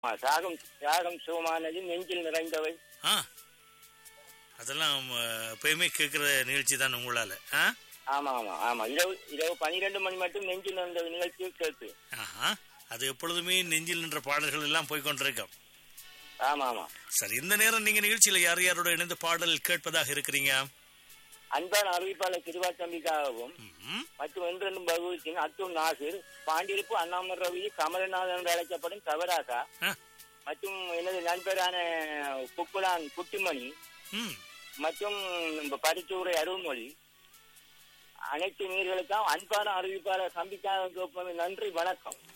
ஆ, ராகம் ராகம் சுகமானது நெஞ்சில் நிறைந்தவை ஆ அதெல்லாம் அஹ், எப்பயுமே கேட்குற நிகழ்ச்சி தான் உங்களால ஆ ஆமா ஆமா ஆமா இரவு இரவு பனிரெண்டு மணி மட்டும் நெஞ்சில் நிறைந்த நிகழ்ச்சியை கேட்பேன் ஆஹா அது எப்பொழுதுமே நெஞ்சில் நின்ற பாடல்கள் எல்லாம் போய்கொண்டிருக்கும் ஆமா ஆமா சரி இந்த நேரம் நீங்க நிகழ்ச்சியில யார் யாரோட இணைந்து பாடல் கேட்பதாக இருக்கிறீங்க அன்பான அறிவிப்பாளர் திருவாத்தம்பிக்காகவும் ம்ஹும். மற்றும் என்றென்றும் பகவத் சிங் அத்துல் நாசிர் பாண்டிருப்பு அண்ணாமர் ரவி கமலநாதன் என்று அழைக்கப்படும் கவராசா ஆ, மற்றும் எனது நண்பரான குக்குலான் குட்டிமணி ம். மற்றும் பரிச்சூரை அருள்மொழி அனைத்து நீர்களுக்கும் அன்பான அறிவிப்பாளர் சம்பிக்காக நன்றி வணக்கம்